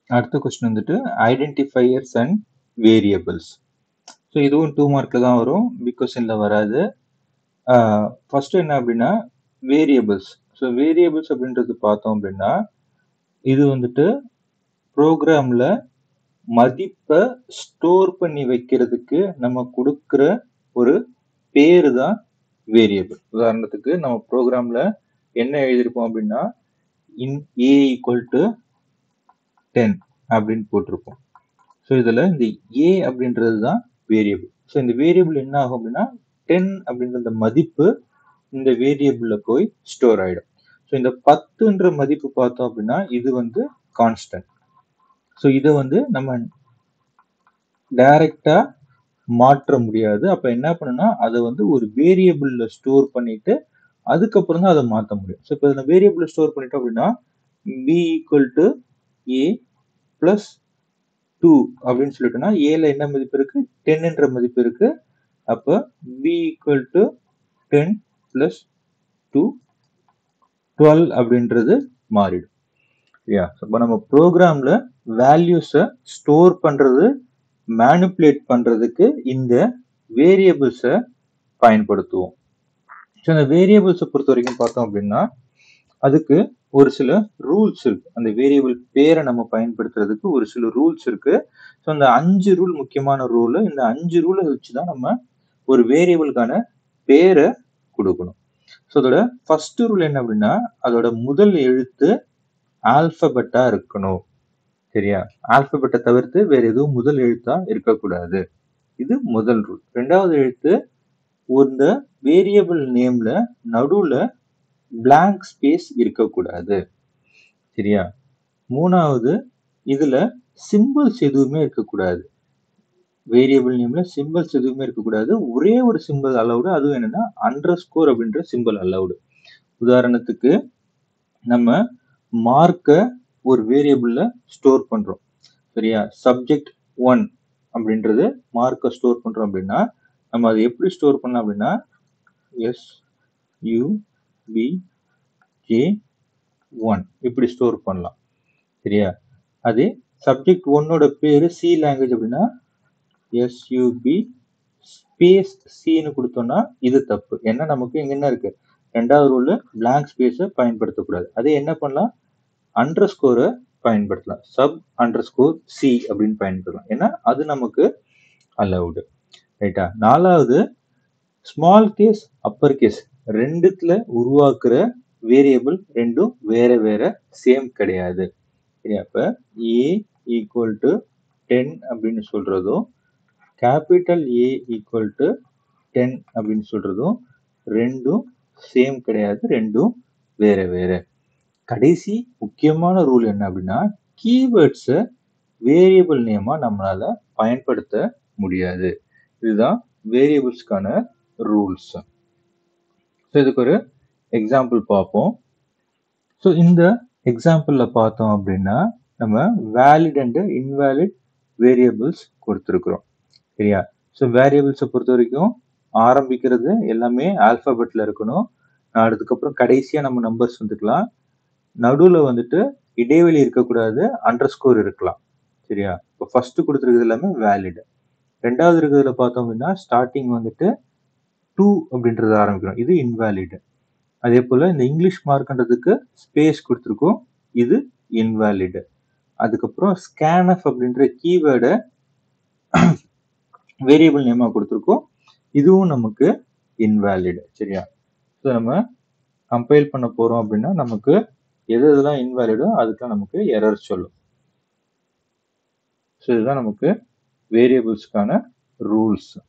அடுத்த கொஸ்டின் வந்துட்டு identifiers and variables so இதுவும் டூ மார்க்கில் தான் வரும் பிக் கொஸ்டினில் வராது ஃபர்ஸ்ட் என்ன அப்படின்னா வேரியபிள்ஸ் ஸோ வேரியபிள்ஸ் அப்படின்றது பார்த்தோம் அப்படின்னா இது வந்துட்டு ப்ரோக்ராமில் மதிப்பை ஸ்டோர் பண்ணி வைக்கிறதுக்கு நம்ம கொடுக்குற ஒரு பேரு தான் வேரியபிள் உதாரணத்துக்கு நம்ம ப்ரோக்ராமில் என்ன எழுதியிருப்போம் அப்படின்னா int A equal to ten அப்படின்னு போட்டிருப்போம் ஸோ இதில் இந்த ஏ அப்படின்றது தான் வேரியபிள் ஸோ இந்த வேரியபிள் என்ன ஆகும் அப்படின்னா டென் அப்படின்ற அந்த மதிப்பு இந்த வேரியபிளில் போய் ஸ்டோர் ஆகிடும் ஸோ இந்த பத்துன்ற மதிப்பு பார்த்தோம் அப்படின்னா இது வந்து கான்ஸ்டன்ட் ஸோ இதை வந்து நம்ம டைரக்டா மாற்ற முடியாது அப்ப என்ன பண்ணணும்னா அதை வந்து ஒரு வேரியபிள்ல ஸ்டோர் பண்ணிட்டு அதுக்கப்புறம் தான் அதை மாற்ற முடியும் ஸோ இப்போ இதில் வேரியபிள் ஸ்டோர் பண்ணிட்டோம் அப்படின்னா B equal to A plus two அப்படின்னு சொல்லிட்டோம்னா ஏல என்ன மதிப்பு இருக்கு டென்ன்ற மதிப்பு இருக்கு அப்போ B equal to ten plus two twelve அப்படின்றது மாறிடும் யா இப்போ நம்ம ப்ரோக்ராம்ல வேல்யூஸை ஸ்டோர் பண்றது மேனிப்புலேட் பண்றதுக்கு இந்த வேரியபிள்ஸை பயன்படுத்துவோம் ஸோ இந்த வேரியபிள்ஸை பொறுத்த வரைக்கும் பார்த்தோம் அப்படின்னா அதுக்கு ஒரு சில ரூல்ஸ் இருக்கு அந்த வேரியபிள் பேரை நம்ம பயன்படுத்துறதுக்கு ஒரு சில ரூல்ஸ் இருக்கு ஸோ அந்த அஞ்சு ரூல் முக்கியமான ரூல் இந்த அஞ்சு ரூலை வச்சு தான் நம்ம ஒரு வேரியபிளுக்கான பேரை கொடுக்கணும் ஸோ அதோட ஃபர்ஸ்ட் ரூல் என்ன அப்படின்னா அதோட முதல் எழுத்து ஆல்பபெட்டா இருக்கணும் சரியா ஆல்பபெட்டை தவிர்த்து வேற எதுவும் முதல் எழுத்தா இருக்கக்கூடாது இது முதல் ரூல் ரெண்டாவது எழுத்து இந்த வேரியபிள் நேம்ல நடுவுல பிளாங்க் ஸ்பேஸ் இருக்கக்கூடாது சரியா மூணாவது இதுல சிம்பிள்ஸ் எதுவுமே இருக்கக்கூடாது வேரியபிள் நேம்ல சிம்பிள்ஸ் எதுவுமே இருக்கக்கூடாது ஒரே ஒரு சிம்பிள் அலவுடு அதுவும் என்னன்னா அண்டர் ஸ்கோர் அப்படின்ற சிம்பிள் அலவுடு உதாரணத்துக்கு நம்ம மார்க்கை ஒரு வேரியபிள்ல ஸ்டோர் பண்றோம் சரியா சப்ஜெக்ட் ஒன் அப்படின்றது மார்க்கை ஸ்டோர் பண்றோம் அப்படின்னா நம்ம அதை எப்படி ஸ்டோர் பண்ணலாம் அப்படின்னா S U B J one இப்படி ஸ்டோர் பண்ணலாம் சரியா அதே சப்ஜெக்ட் ஒன்னோட பேரு சி லாங்குவேஜ் அப்படின்னா எஸ்யூபி ஸ்பேஸ் சின்னு கொடுத்தோம்னா இது தப்பு ஏன்னா நமக்கு இங்க என்ன இருக்கு ரெண்டாவது ரூல்ல பிளாங்க் ஸ்பேஸை பயன்படுத்தக்கூடாது அதே என்ன பண்ணலாம் அண்டர் ஸ்கோரை பயன்படுத்தலாம் சப் அண்டர் ஸ்கோர் சி அப்படின்னு பயன்படுத்தலாம் ஏன்னா அது நமக்கு அலவுடு ரைட்டா நாலாவது ஸ்மால் கேஸ் அப்பர் கேஸ் ரெண்டுத்துல உருவாக்குற வேரியபிள் ரெண்டும் வேற வேற சேம் கிடையாது சரியா அப்ப ஏ ஈக்குவல் டு டென் அப்படின்னு சொல்றதும் capital A equal to ten அப்படின்னு சொல்றதும் ரெண்டும் சேம் கிடையாது ரெண்டும் வேற வேற கடைசி முக்கியமான ரூல் என்ன அப்படின்னா கீவேர்ட்ஸை வேரியபிள் நேமா நம்மளால பயன்படுத்த முடியாது இதுதான் வேரியபிள்ஸ்க்கான ரூல்ஸ் ஸோ இதுக்கு ஒரு எக்ஸாம்பிள் பார்ப்போம் ஸோ இந்த எக்ஸாம்பிளில் பார்த்தோம் அப்படின்னா நம்ம வேலிட் அண்ட் இன்வேலிட் வேரியபிள்ஸ் கொடுத்துருக்குறோம் சரியா ஸோ வேரியபிள்ஸை பொறுத்த வரைக்கும் ஆரம்பிக்கிறது எல்லாமே ஆல்ஃபபெட்டில் இருக்கணும் அதுக்கப்புறம் கடைசியாக நம்ம நம்பர்ஸ் வந்துக்கலாம் நடுவில் வந்துட்டு இடைவெளி இருக்கக்கூடாது அண்டர் ஸ்கோர் இருக்கலாம் சரியா இப்போ ஃபர்ஸ்ட் கொடுத்துருக்கிறது எல்லாமே வேலிட் ரெண்டாவது இருக்கிறதுல பார்த்தோம் அப்படின்னா ஸ்டார்டிங் வந்துட்டு டூ அப்படின்றது ஆரம்பிக்கிறோம் இது இன்வேலிட் அதே போல் இந்த இங்கிலீஷ் மார்க்ன்றதுக்கு ஸ்பேஸ் கொடுத்துருக்கோம் இது இன்வேலிட் அதுக்கப்புறம் ஸ்கேனஃப் அப்படின்ற கீவேர்டை வேரியபிள் நேமாக கொடுத்துருக்கோம் இதுவும் நமக்கு இன்வேலிட் சரியா ஸோ நம்ம கம்பைல் பண்ண போகிறோம் அப்படின்னா நமக்கு எது எதெல்லாம் இன்வேலிடோ அதுக்கெல்லாம் நமக்கு எரர் சொல்லும் ஸோ இதுதான் நமக்கு வேரியபிள்ஸ்க்கான ரூல்ஸ்